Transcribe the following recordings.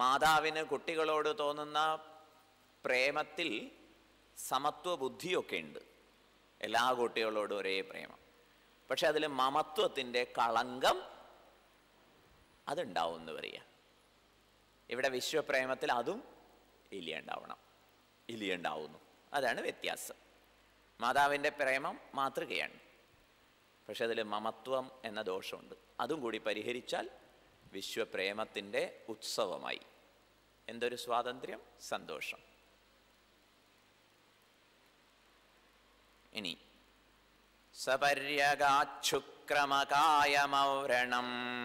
മാതാവിന് കുട്ടികളോട് തോന്നുന്ന പ്രേമത്തിൽ സമത്വ ബുദ്ധിയൊക്കെ ഉണ്ട് എല്ലാ കുട്ടികളോടും ഒരേ പ്രേമം പക്ഷെ അതിൽ മമത്വത്തിൻ്റെ കളങ്കം അതുണ്ടാവും എന്ന് പറയുക ഇവിടെ വിശ്വപ്രേമത്തിൽ അതും ഇല്ലയുണ്ടാവണം ഇല്ലയുണ്ടാവുന്നു അതാണ് വ്യത്യാസം മാതാവിൻ്റെ പ്രേമം മാതൃകയാണ് പക്ഷെ അതിൽ മമത്വം എന്ന ദോഷമുണ്ട് അതും കൂടി പരിഹരിച്ചാൽ വിശ്വപ്രേമത്തിൻ്റെ ഉത്സവമായി എന്തൊരു സ്വാതന്ത്ര്യം സന്തോഷം ഇനി സപര്യകാച്ഛുക്രമകായമൗരണം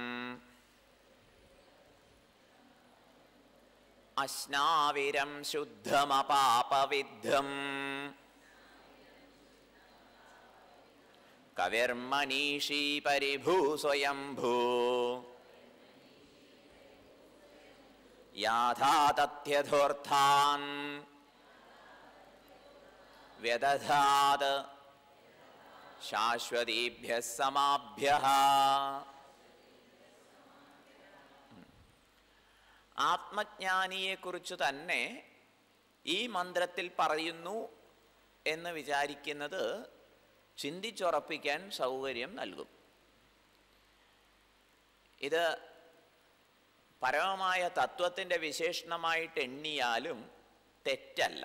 അശ്നാവിരം ശുദ്ധമപാപവിദ്ധം കവിർമനീഷീ പരിഭൂ സ്വയംഭൂ യാഥാതഥ്യധോർത്ഥാൻ വ്യദധാത് ശാശ്വതീഭ്യ സമാഭ്യ ആത്മജ്ഞാനിയെക്കുറിച്ച് തന്നെ ഈ മന്ത്രത്തിൽ പറയുന്നു എന്ന് വിചാരിക്കുന്നത് ചിന്തിച്ചുറപ്പിക്കാൻ സൗകര്യം നൽകും ഇത് പരമമായ തത്വത്തിൻ്റെ വിശേഷണമായിട്ട് എണ്ണിയാലും തെറ്റല്ല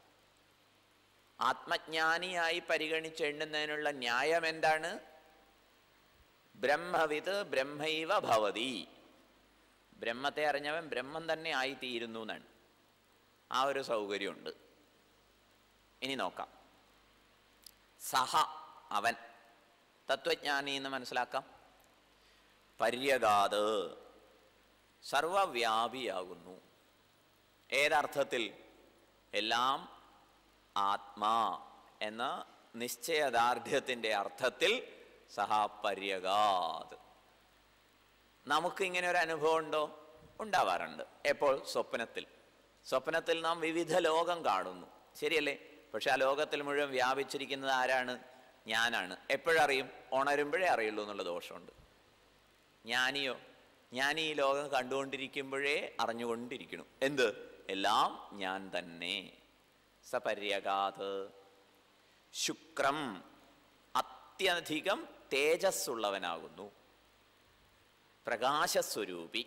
ആത്മജ്ഞാനിയായി പരിഗണിച്ച് എണ്ണുന്നതിനുള്ള ന്യായം എന്താണ് ബ്രഹ്മവിത് ബ്രഹ്മൈവ ഭവതി ബ്രഹ്മത്തെ അറിഞ്ഞവൻ ബ്രഹ്മം തന്നെ ആയിത്തീരുന്നു എന്നാണ് ആ ഒരു സൗകര്യമുണ്ട് ഇനി നോക്കാം സഹ അവൻ തത്വജ്ഞാനി എന്ന് മനസ്സിലാക്കാം പര്യഗാത് സർവവ്യാപിയാകുന്നു ഏതർത്ഥത്തിൽ എല്ലാം ആത്മാ എന്ന നിശ്ചയദാർഢ്യത്തിൻ്റെ അർത്ഥത്തിൽ സഹ പര്യഗാത് നമുക്ക് ഇങ്ങനെ ഒരു അനുഭവം ഉണ്ടോ ഉണ്ടാവാറുണ്ട് എപ്പോൾ സ്വപ്നത്തിൽ സ്വപ്നത്തിൽ നാം വിവിധ ലോകം കാണുന്നു ശരിയല്ലേ പക്ഷെ ആ ലോകത്തിൽ മുഴുവൻ വ്യാപിച്ചിരിക്കുന്നത് ആരാണ് ഞാനാണ് എപ്പോഴറിയും ഉണരുമ്പോഴേ അറിയുള്ളൂ എന്നുള്ള ദോഷമുണ്ട് ജ്ഞാനിയോ ഞാൻ ഈ ലോകം കണ്ടുകൊണ്ടിരിക്കുമ്പോഴേ അറിഞ്ഞുകൊണ്ടിരിക്കുന്നു എന്ത് എല്ലാം ഞാൻ തന്നെ സപര്യകാത് ശുക്രം അത്യധികം തേജസ്സുള്ളവനാകുന്നു പ്രകാശസ്വരൂപി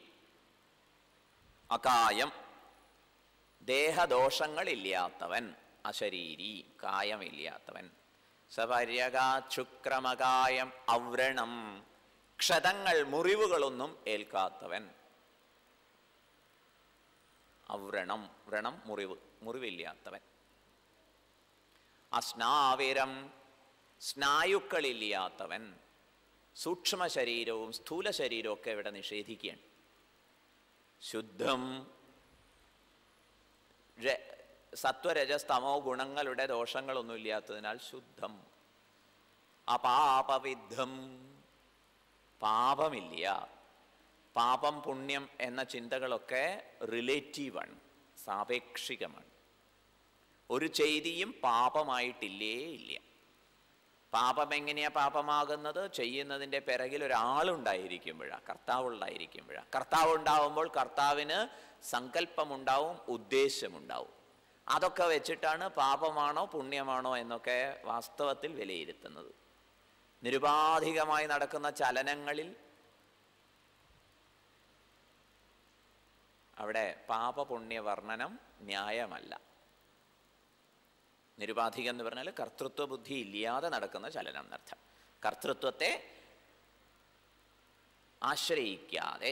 അകായം ദേഹദോഷങ്ങളില്ലാത്തവൻ അശരീരി കായമില്ലാത്തവൻ സപര്യകാശുക്രമകായം ഔവ്രണം ക്ഷതങ്ങൾ മുറിവുകളൊന്നും ഏൽക്കാത്തവൻ ഔവ്രണം വ്രണം മുറിവ് മുറിവില്ലാത്തവൻ അസ്നാവിരം സ്നായുക്കളില്ലാത്തവൻ സൂക്ഷ്മ ശരീരവും സ്ഥൂല ശരീരവും ഒക്കെ ഇവിടെ നിഷേധിക്കുകയാണ് ശുദ്ധം ര- സത്വരജസ്തമോ ഗുണങ്ങളുടെ ദോഷങ്ങളൊന്നും ഇല്ലാത്തതിനാൽ ശുദ്ധം അപാപവിദ്ധം പാപമില്ല പാപം പുണ്യം എന്ന ചിന്തകളൊക്കെ റിലേറ്റീവാണ് സാപേക്ഷികമാണ് ഒരു ചെയ്തിയും പാപമായിട്ടില്ലേ ഇല്ല പാപം എങ്ങനെയാ പാപമാകുന്നത് ചെയ്യുന്നതിൻ്റെ പിറകിൽ ഒരാളുണ്ടായിരിക്കുമ്പോഴാണ് കർത്താവ് ഉണ്ടായിരിക്കുമ്പോഴാണ് കർത്താവ് ഉണ്ടാവുമ്പോൾ കർത്താവിന് സങ്കല്പമുണ്ടാവും ഉദ്ദേശമുണ്ടാവും അതൊക്കെ വെച്ചിട്ടാണ് പാപമാണോ പുണ്യമാണോ എന്നൊക്കെ വാസ്തവത്തിൽ വിലയിരുത്തുന്നത് നിരുപാധികമായി നടക്കുന്ന ചലനങ്ങളിൽ അവിടെ പാപപുണ്യ വർണ്ണനം ന്യായമല്ല നിരുപാധികം എന്ന് പറഞ്ഞാൽ കർത്തൃത്വ ബുദ്ധി ഇല്ലാതെ നടക്കുന്ന ചലനം എന്നർത്ഥം കർത്തൃത്വത്തെ ആശ്രയിക്കാതെ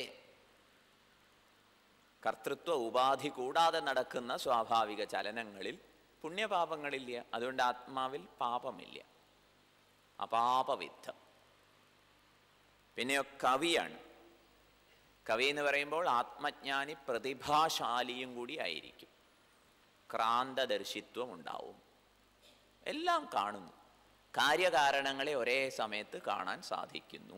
കർത്തൃത്വ ഉപാധി കൂടാതെ നടക്കുന്ന സ്വാഭാവിക ചലനങ്ങളിൽ പുണ്യപാപങ്ങളില്ല അതുകൊണ്ട് ആത്മാവിൽ പാപമില്ല അപാപവിദ്ധം പിന്നെയോ കവിയാണ് കവി എന്ന് പറയുമ്പോൾ ആത്മജ്ഞാനി പ്രതിഭാശാലിയും കൂടി ആയിരിക്കും ക്രാന്തദർശിത്വം ഉണ്ടാവും എല്ലാം കാണുന്നു കാര്യകാരണങ്ങളെ ഒരേ സമയത്ത് കാണാൻ സാധിക്കുന്നു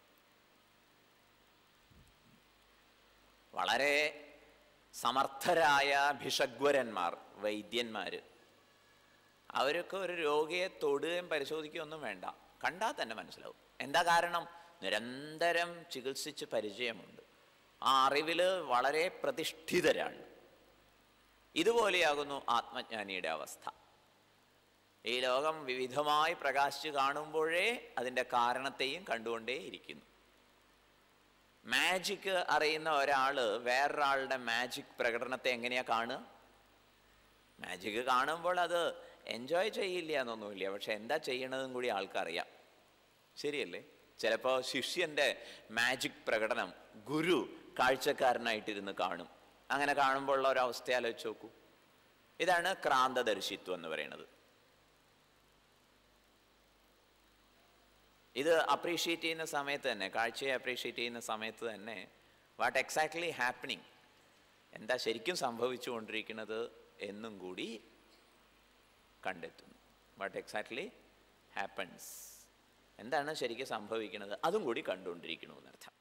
വളരെ സമർത്ഥരായ ഭിഷഗ്വരന്മാർ വൈദ്യന്മാർ അവരൊക്കെ ഒരു രോഗിയെ തൊടുകയും പരിശോധിക്കുകയും ഒന്നും വേണ്ട കണ്ടാൽ തന്നെ മനസ്സിലാവും എന്താ കാരണം നിരന്തരം ചികിത്സിച്ച് പരിചയമുണ്ട് ആ അറിവിൽ വളരെ പ്രതിഷ്ഠിതരാണ് ഇതുപോലെയാകുന്നു ആത്മജ്ഞാനിയുടെ അവസ്ഥ ഈ ലോകം വിവിധമായി പ്രകാശിച്ച് കാണുമ്പോഴേ അതിൻ്റെ കാരണത്തെയും കണ്ടുകൊണ്ടേയിരിക്കുന്നു മാജിക് അറിയുന്ന ഒരാൾ വേറൊരാളുടെ മാജിക് പ്രകടനത്തെ എങ്ങനെയാ കാണുക മാജിക് കാണുമ്പോൾ അത് എൻജോയ് ചെയ്യില്ല എന്നൊന്നുമില്ല പക്ഷെ എന്താ ചെയ്യണതും കൂടി ആൾക്കറിയാം ശരിയല്ലേ ചിലപ്പോൾ ശിഷ്യൻ്റെ മാജിക് പ്രകടനം ഗുരു കാഴ്ചക്കാരനായിട്ടിരുന്ന് കാണും അങ്ങനെ കാണുമ്പോൾ ഉള്ള ഒരു അവസ്ഥ ആലോചിച്ച് നോക്കൂ ഇതാണ് ക്രാന്തദർശിത്വം എന്ന് പറയുന്നത് ഇത് അപ്രീഷിയേറ്റ് ചെയ്യുന്ന സമയത്ത് തന്നെ കാഴ്ചയെ അപ്രീഷിയേറ്റ് ചെയ്യുന്ന സമയത്ത് തന്നെ വാട്ട് എക്സാക്ട്ലി ഹാപ്പനിങ് എന്താ ശരിക്കും സംഭവിച്ചുകൊണ്ടിരിക്കുന്നത് എന്നും കൂടി കണ്ടെത്തുന്നു വാട്ട് എക്സാക്ട്ലി ഹാപ്പൻസ് എന്താണ് ശരിക്കും സംഭവിക്കുന്നത് അതും കൂടി കണ്ടുകൊണ്ടിരിക്കണമെന്നർത്ഥം